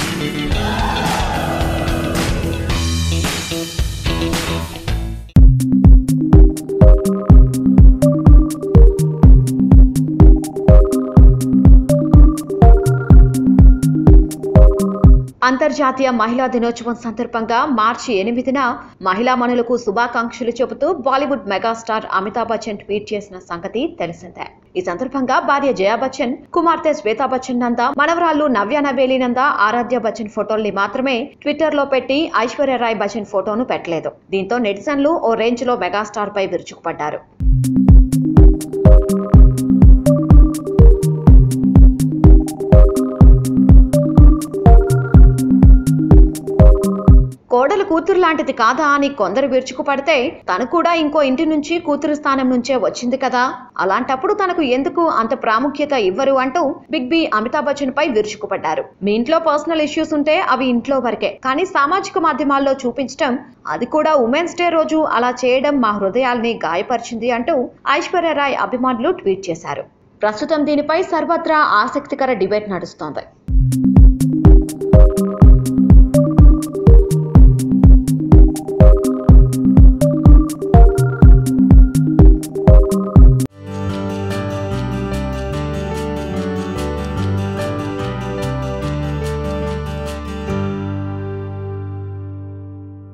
అంతర్జాతీయ మహిళా దినోత్సవం సందర్భంగా మార్చి ఎనిమిదిన మహిళా మనులకు శుభాకాంక్షలు చెబుతూ Bollywood megastar Amitabh Bachchan tweet చేసిన సంగతి తెలిసిందే ఈ సందర్భంగా భార్య జయా బచ్చన్ కుమార్తె శ్వేతా బచ్చన్ నంద మనవరాళ్లు నవ్య నవేలి నంద ఆరాధ్య బచ్చన్ ఫోటోల్ని మాత్రమే ట్విట్టర్ లో పెట్టి ఐశ్వర్యరాయ్ బచ్చన్ ఫోటోను పెట్టలేదు దీంతో నెటిజన్లు ఓ రేంజ్ లో మెగాస్టార్ పై విరుచుకుపడ్డారు కోడలు కూతురు లాంటిది కాదా అని కొందరు విరుచుకుపడితే తను కూడా ఇంకో ఇంటి నుంచి కూతురు స్థానం నుంచే వచ్చింది కదా అలాంటప్పుడు తనకు ఎందుకు అంత ప్రాముఖ్యత ఇవ్వరు అంటూ బిగ్ బి అమితాబ్ బచ్చన్ పై విరుచుకుపడ్డారు మీ ఇంట్లో పర్సనల్ ఇష్యూస్ ఉంటే అవి ఇంట్లో వరకే కానీ సామాజిక మాధ్యమాల్లో చూపించడం అది కూడా ఉమెన్స్ డే రోజు అలా చేయడం మా హృదయాల్ని గాయపరిచింది అంటూ ఐశ్వర్యరాయ్ అభిమానులు ట్వీట్ చేశారు ప్రస్తుతం దీనిపై సర్వత్రా ఆసక్తికర డిబేట్ నడుస్తోంది